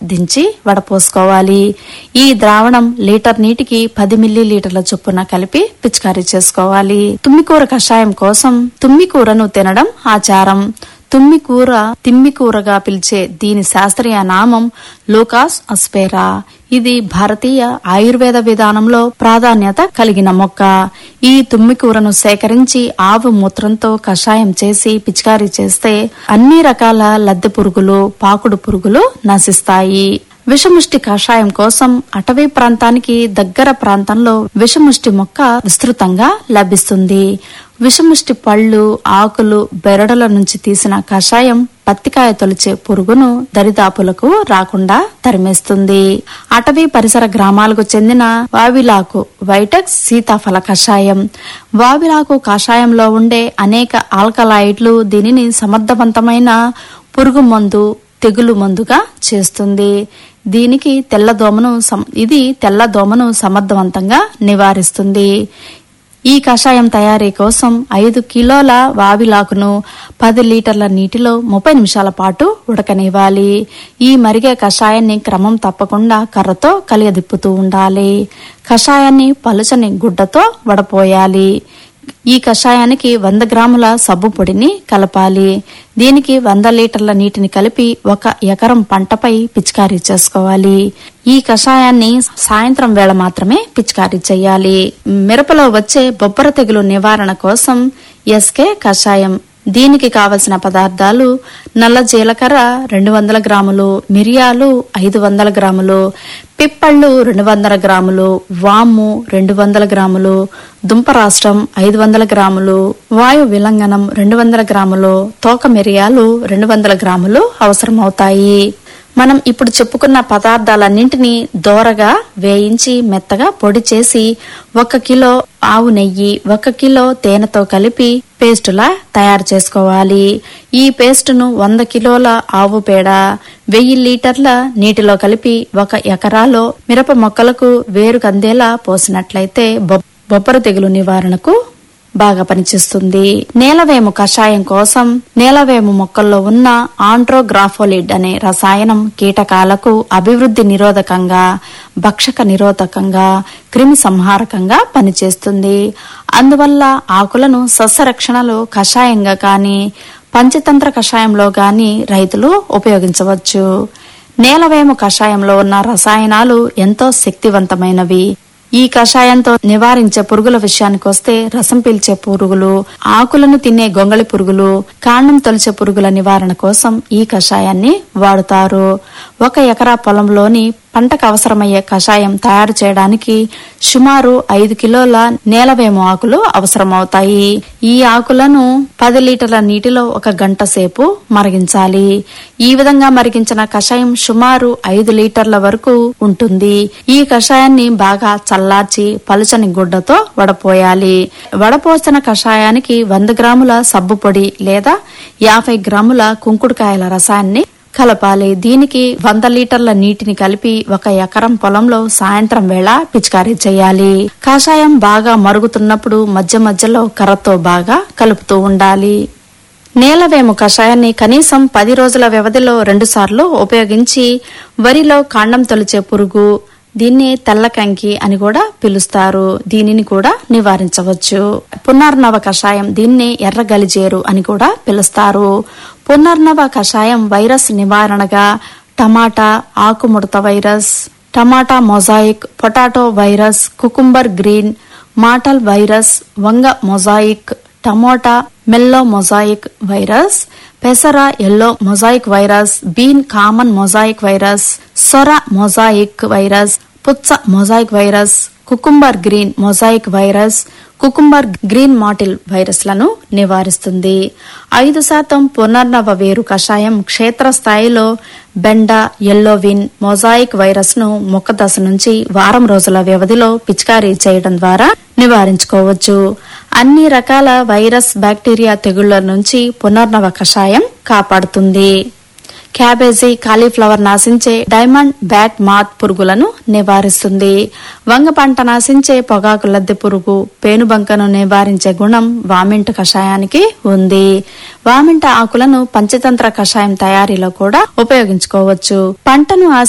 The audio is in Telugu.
దించి వడపోసుకోవాలి ఈ ద్రావణం లీటర్ నీటికి పది మిల్లీ లీటర్ల చొప్పున కలిపి పిచికారీ చేసుకోవాలి తుమ్మికూర కషాయం కోసం తుమ్మికూరను తినడం ఆచారం తుమ్మికూర తిమ్మికూరగా పిలిచే దీని శాస్త్రీయ నామం లూకాస్ అస్పేరా ఇది భారతీయ ఆయుర్వేద విధానంలో ప్రాధాన్యత కలిగిన మొక్క ఈ తుమ్మికూరను సేకరించి ఆవు మూత్రంతో కషాయం చేసి పిచికారీ చేస్తే అన్ని రకాల లద్దె పురుగులు పాకుడు పురుగులు నశిస్తాయి విషముష్టి కషాయం కోసం అటవీ ప్రాంతానికి దగ్గర ప్రాంతంలో విషముష్టి మొక్క విస్తృతంగా లభిస్తుంది విషముష్టి పళ్ళు ఆకులు బెరడుల నుంచి తీసిన కషాయం పత్తికాయ తొలిచే పురుగును దరిదాపులకు రాకుండా తరిమేస్తుంది అటవీ పరిసర గ్రామాలకు చెందిన వావిలాకు వైటెక్స్ సీతాఫల కషాయం వావిలాకు కషాయంలో ఉండే అనేక ఆల్కలాయిడ్లు దీనిని సమర్థవంతమైన పురుగు మందు తెగులు మందుగా చేస్తుంది దీనికి తెల్లదోమను సం- ఇది తెల్లదోమను సమర్థవంతంగా నివారిస్తుంది ఈ కషాయం తయారీ కోసం ఐదు కిలోల వావిలాకును పది లీటర్ల నీటిలో ముప్పై నిమిషాల పాటు ఉడకనివ్వాలి ఈ మరిగే కషాయాన్ని క్రమం తప్పకుండా కర్రతో కలియదిప్పుతూ ఉండాలి కషాయాన్ని పలుచని గుడ్డతో వడపోయాలి ఈ కషాయానికి వంద గ్రాముల సబ్బు పొడిని కలపాలి దీనికి వంద లీటర్ల నీటిని కలిపి ఒక ఎకరం పంటపై పిచికారీ చేసుకోవాలి ఈ కషాయాన్ని సాయంత్రం వేళ మాత్రమే పిచికారీ చేయాలి మిరపలో వచ్చే బొబ్బర తెగులు నివారణ కోసం ఎస్కే కషాయం దీనికి కావలసిన పదార్థాలు నల్ల జీలకర్ర రెండు వందల గ్రాములు మిరియాలు ఐదు వందల గ్రాములు పిప్పళ్ళు రెండు వందల గ్రాములు వాము రెండు వందల గ్రాములు దుంపరాష్ట్రం ఐదు వందల గ్రాములు వాయు విలంగనం రెండు వందల గ్రాములు తోక మిరియాలు రెండు వందల గ్రాములు అవసరమవుతాయి మనం ఇప్పుడు చెప్పుకున్న పదార్థాలన్నింటినీ దోరగా వేయించి మెత్తగా పొడి చేసి ఒక కిలో ఆవు నెయ్యి ఒక కిలో తేనెతో కలిపి పేస్టులా తయారు చేసుకోవాలి ఈ పేస్టును వంద కిలోల ఆవు పేడ వెయ్యి లీటర్ల నీటిలో కలిపి ఒక ఎకరాలో మిరప మొక్కలకు వేరు కందేలా పోసినట్లయితే బొ- బొబ్బర తెగులు నివారణకు బాగా పనిచేస్తుంది నేలవేము కషాయం కోసం నేలవేము మొక్కల్లో ఉన్న ఆంట్రోగ్రాఫోలిడ్ అనే రసాయనం కీటకాలకు అభివృద్ధి నిరోధకంగా భక్షక నిరోధకంగా క్రిమి సంహారకంగా పనిచేస్తుంది అందువల్ల ఆకులను సస్యరక్షణలో కషాయంగా కానీ పంచతంత్ర కషాయంలో గాని రైతులు ఉపయోగించవచ్చు నేలవేము కషాయంలో ఉన్న రసాయనాలు ఎంతో శక్తివంతమైనవి ఈ కషాయంతో నివారించే పురుగుల విషయానికి వస్తే రసం పీల్చే పురుగులు ఆకులను తినే గొంగళి పురుగులు కాండం తొలిచే పురుగుల నివారణ కోసం ఈ కషాయాన్ని వాడుతారు ఒక ఎకరా పొలంలోని పంటకు అవసరమయ్యే కషాయం తయారు చేయడానికి సుమారు ఐదు కిలోల నేలవేము ఆకులు అవసరమవుతాయి ఈ ఆకులను పది లీటర్ల నీటిలో ఒక గంట సేపు మరిగించాలి ఈ విధంగా మరిగించిన కషాయం సుమారు ఐదు లీటర్ల వరకు ఉంటుంది ఈ కషాయాన్ని బాగా చల్లార్చి పలుచని గుడ్డతో వడపోయాలి వడపోసిన కషాయానికి వంద గ్రాముల సబ్బు పొడి లేదా యాభై గ్రాముల కుంకుడుకాయల రసాన్ని కలపాలి దీనికి వంద లీటర్ల నీటిని కలిపి ఒక ఎకరం పొలంలో సాయంత్రం వేళ పిచికారీ చేయాలి కషాయం బాగా మరుగుతున్నప్పుడు మధ్య మధ్యలో కర్రతో బాగా కలుపుతూ ఉండాలి నేలవేము కషాయాన్ని కనీసం పది రోజుల వ్యవధిలో రెండుసార్లు ఉపయోగించి వరిలో కాండం తొలిచే పురుగు దీన్ని తెల్ల కంకి అని కూడా పిలుస్తారు దీనిని కూడా నివారించవచ్చు పునర్నవ కషాయం దీన్ని ఎర్ర గలిజేరు అని కూడా పిలుస్తారు పునర్నవ కషాయం వైరస్ నివారణగా టమాటా ఆకుముడత virus tomato mosaic potato virus cucumber green mottle virus వంగ mosaic tomato yellow mosaic virus పెసర yellow mosaic virus bean common mosaic virus సొర మొజాయిక్ వైరస్ పుచ్చ mosaic virus cucumber green mosaic virus cucumber green mottle వైరస్లను నివారిస్తుంది ఐదు శాతం పునర్నవ వేరు కషాయం క్షేత్రస్థాయిలో బెండ ఎల్లోవిన్ మొజాయిక్ వైరస్ ను మొక్క దశ నుంచి వారం రోజుల వ్యవధిలో పిచికారీ చేయడం ద్వారా నివారించుకోవచ్చు అన్ని రకాల వైరస్ బ్యాక్టీరియా తెగుళ్ల నుంచి పునర్నవ కషాయం కాపాడుతుంది క్యాబేజీ కాలీఫ్లవర్ నాశించే డైమండ్ బ్యాట్ మాత్ పురుగులను నివారిస్తుంది వంగ పంట నాశించే పొగాకు లద్దె పురుగు పేనుబంకను నివారించే గుణం వామింట కషాయానికి ఉంది వామింట ఆకులను పంచతంత్ర కషాయం తయారీలో కూడా ఉపయోగించుకోవచ్చు పంటను ఆశించే